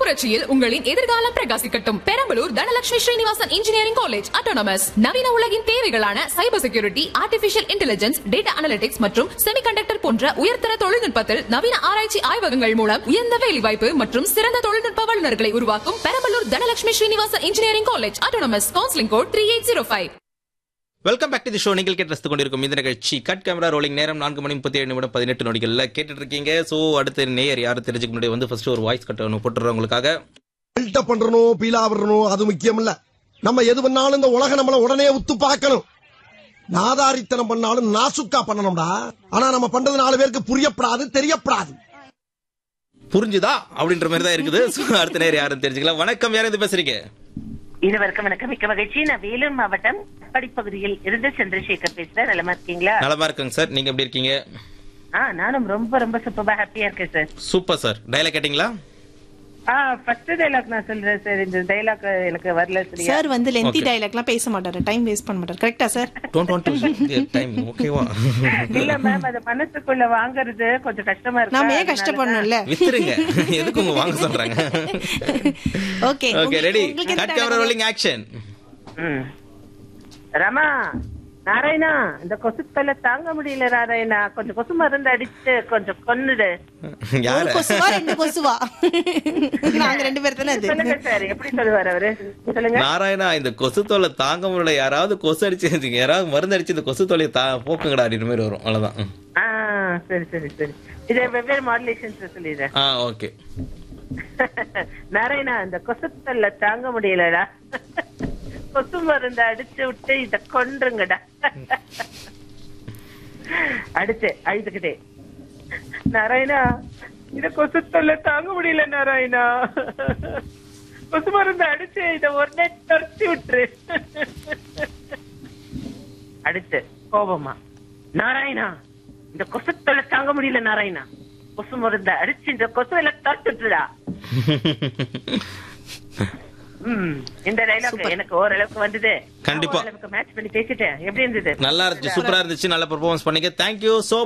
புரட்சியில் உங்களின் எதிர்காலம் பிரகாசிக்கட்டும் Perambalur Dhanalakshmi Srinivasan engineering college autonomous நவீன உலகின் தேவைகளான cyber security artificial intelligence data analytics மற்றும் செமிகண்டக்டர் போன்ற உயர்தர தொழில்நுட்பத்தில் நவீன ஆராய்ச்சி ஆய்வகங்கள் மூலம் உயர்ந்த வேலைவாய்ப்பு மற்றும் சிறந்த தொழில்நுட்ப வல்லுநர்களை உருவாக்கும் Perambalur Dhanalakshmi Srinivasan engineering college autonomous counselling code three eight zero five welcome back to the show நீங்கள் கேட்டு ரசித்துக் கொண்டிருக்கும் இந்த நிகழ்ச்சி கட் கேமரா ரோலிங் நேரம் நான்கு மணி முப்பத்தி ஏழு நிமிடம் பதினெட்டு நொடிகள்ல கேட்டுட்டு இருக்கீங்க சோ அடுத்து நேயர் யாரும் தெரிஞ்சுக்க முன்னாடி வந்து ஃபர்ஸ்ட் ஒரு வாய்ஸ் கட் ஒன்று போட்டுறோம் உங்களுக்காக பில்டப் பண்றணும் பீலா விடணும் அது முக்கியம் இல்ல நம்ம எது பண்ணாலும் இந்த உலகம் நம்மள உடனே உத்து பார்க்கணும் நாதாரித்தனம் பண்ணாலும் நாசுக்கா பண்ணணும்டா ஆனா நம்ம பண்றது நாலு பேருக்கு புரியப்படாது தெரியப்படாது புரிஞ்சுதா அப்படின்ற மாதிரி தான் இருக்குது So, அடுத்த நேயர் யாரும் தெரிஞ்சுக்கலாம் வணக்கம் யாரும் இது பேசுறீங்க இருவருக்கும் வணக்கம் மிக்க மகிழ்ச்சி நான் வேலூர் மாவட்டம் பகுதியில் இருந்து சந்திரசேகர் பேசுறேன் நலமா இருக்கீங்களா நலமா இருக்குங்க சார் நீங்க எப்படி இருக்கீங்க ஆ நானும் ரொம்ப ரொம்ப சூப்பரா ஹாப்பியா இருக்கேன் சார் சூப்பர் சார் டைலாக் கேட்டிங்களா ஆ ஃபர்ஸ்ட் டைலாக் நான் சொல்றேன் சார் இந்த டைலாக் எனக்கு வரல சரியா சார் வந்து லென்த்தி Okay. டைலாக்லாம் பேச மாட்டாரு டைம் வேஸ்ட் பண்ண மாட்டாரு கரெக்டா sir don't want to time ஓகேவா இல்ல மேம் அது மனசுக்குள்ள வாங்குறது கொஞ்சம் கஷ்டமா இருக்கு நாம ஏன் அதனால கஷ்டப்படணும்ல வித்துருங்க எதுக்கு உங்க வாங்க சொல்றாங்க okay okay ready cut camera rolling action தான். ம். ரமா நாராயணா இந்த கொசு தொல்லை தாங்க முடியல நாராயணா கொஞ்சம் கொசு மருந்து அடிச்சு கொஞ்சம் கொன்னுடு ஒரு யார கொசுவா ரெண்டு கொசுவா நாங்க ரெண்டு பேர் தானே அது சொல்லுங்க சார் எப்படி சொல்லுவார் அவரு சொல்லுங்க நாராயணா இந்த கொசு தொல்லை தாங்க முடியல யாராவது கொசு அடிச்சு யாராவது மருந்து அடிச்சு இந்த கொசு தொல்லையை தா போக்குங்கடா அப்படின்ற மாதிரி வரும் அவ்வளவுதான் ம். ஆ சரி சரி சரி இதை வெவ்வேறு மாடுலேஷன்ஸ் சொல்லிடுறேன் ஆ ஓகே நாராயணா இந்த கொசுத்தல்ல தாங்க முடியலடா கொசு மருந்து அடிச்சு விட்டு இத கொன்றுங்கடா அடுத்து அழுதுகிட்டே நாராயணா இந்த கொசுத்தல்ல தாங்க முடியல நாராயணா கொசு மருந்து அடிச்சு இத உடனே துரத்தி விட்டுரு அடுத்து கோபமா நாராயணா இந்த கொசுத்தொல்லை தாங்க முடியல நாராயணா கொசு மருந்த அடிச்சு இந்த கொசுவில தட்டுட்டுடா ம் இந்த டைலாக் எனக்கு ஓரளவுக்கு வந்தது கண்டிப்பா. ஓரளவுக்கு மேட்ச் பண்ணி பேசிட்டேன் எப்படி இருந்தது நல்லா இருந்துச்சு சூப்பரா இருந்துச்சு நல்ல பெர்ஃபார்மன்ஸ் பண்ணீங்க தேங்க்யூ சோ